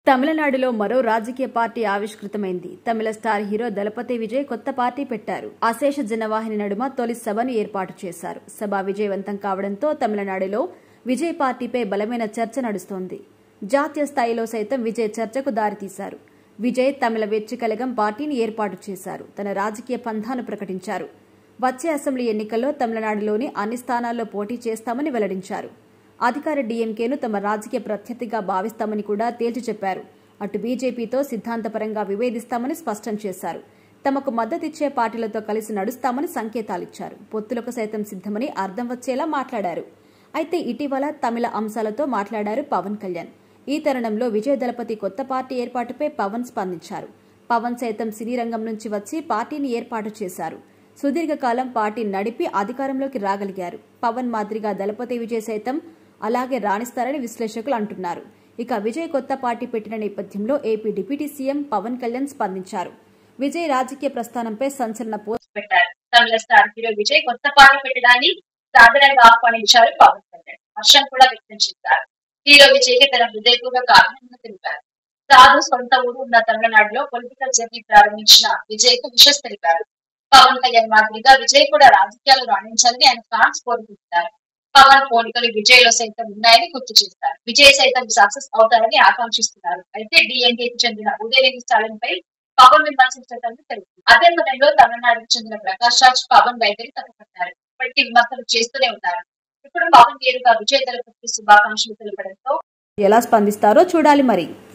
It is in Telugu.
తమిళనాడులో మరో రాజకీయ పార్టీ ఆవిష్కృతమైంది తమిళ స్టార్ హీరో దళపతి విజయ్ కొత్త పార్టీ పెట్టారు అశేష జనవాహిని నడుమ తొలి సభను ఏర్పాటు చేశారు సభ విజయవంతం కావడంతో తమిళనాడులో విజయ్ పార్టీపై బలమైన చర్చ నడుస్తోంది జాతీయ స్థాయిలో సైతం విజయ్ చర్చకు దారితీశారు విజయ్ తమిళ వెచ్చికలగం పార్టీని ఏర్పాటు చేశారు తన రాజకీయ పంథాను ప్రకటించారు వచ్చే అసెంబ్లీ ఎన్నికల్లో తమిళనాడులోని అన్ని స్థానాల్లో పోటీ చేస్తామని వెల్లడించారు అధికార డీఎంకేను తమ రాజకీయ ప్రత్యర్థిగా భావిస్తామని కూడా తేల్చి చెప్పారు అటు బీజేపీతో సిద్ధాంతపరంగా విభేదిస్తామని స్పష్టం చేశారు తమకు మద్దతిచ్చే పార్టీలతో కలిసి నడుస్తామని సంకేతాలిచ్చారు పొత్తులకు సైతం సిద్దమని అర్థం వచ్చేలా మాట్లాడారు అయితే ఇటీవల తమిళ అంశాలతో మాట్లాడారు పవన్ కళ్యాణ్ ఈ తరుణంలో విజయ దళపతి కొత్త పార్టీ ఏర్పాటుపై పవన్ స్పందించారు పవన్ సైతం సినీ రంగం నుంచి వచ్చి పార్టీని ఏర్పాటు చేశారు సుదీర్ఘకాలం పార్టీ నడిపి అధికారంలోకి రాగలిగారు పవన్ మాదిరిగా దళపతి విజయ్ సైతం అలాగే రాణిస్తారని విశ్లేషకులు అంటున్నారు ఇక విజయ్ కొత్త పార్టీ పెట్టిన నేపథ్యంలో AP deputy CM Pawan Kalyan స్పందించారు విజయ్ రాజకీయ ప్రస్థానంపై సంచలన పోస్ట్ పెట్టారు తమిళ స్టార్ హీరో విజయ్ కొత్త పాట పెట్టడాన్ని సాధారణంగా ఆహ్వానించారు పవన్ కళ్యాణ్ హర్షం కూడా వ్యక్తం చేశారు హీరో విజయ్ కి తన హృదయపూర్వక అభినందన తెలిపారు సాధు సొంత ఊరు ఉన్న తమిళనాడులో పొలిటికల్ జర్నీ ప్రారంభించిన విజయ్ కు విషస్ తెలిపారు పవన్ కళ్యాణ్ మాదిరిగా విజయ్ కూడా రాజకీయాలు రాణించాలని ఆయన ఫ్యాన్స్ కోరుకుంటున్నారు పవన్ పోలికలు విజయ్ లో సైతం ఉన్నాయని గుర్తు చేశారు విజయ్ సైతం సక్సెస్ అవుతారని ఆకాంక్షిస్తున్నారు అయితే డిఎన్కేకి చెందిన ఉదయనిధి స్టాలిన్ పై పవన్ విమర్శించడం తెలుస్తుంది అదే సమయంలో తమిళనాడుకు చెందిన ప్రకాష్ రాజ్ పవన్ వైఖరి తప్పుపట్టారు ఇప్పటికీ విమర్శలు చేస్తూనే ఉన్నారు ఇప్పుడు పవన్ నేరుగా విజయ్ దళపతి శుభాకాంక్షలు తెలపడంతో ఎలా స్పందిస్తారో చూడాలి మరి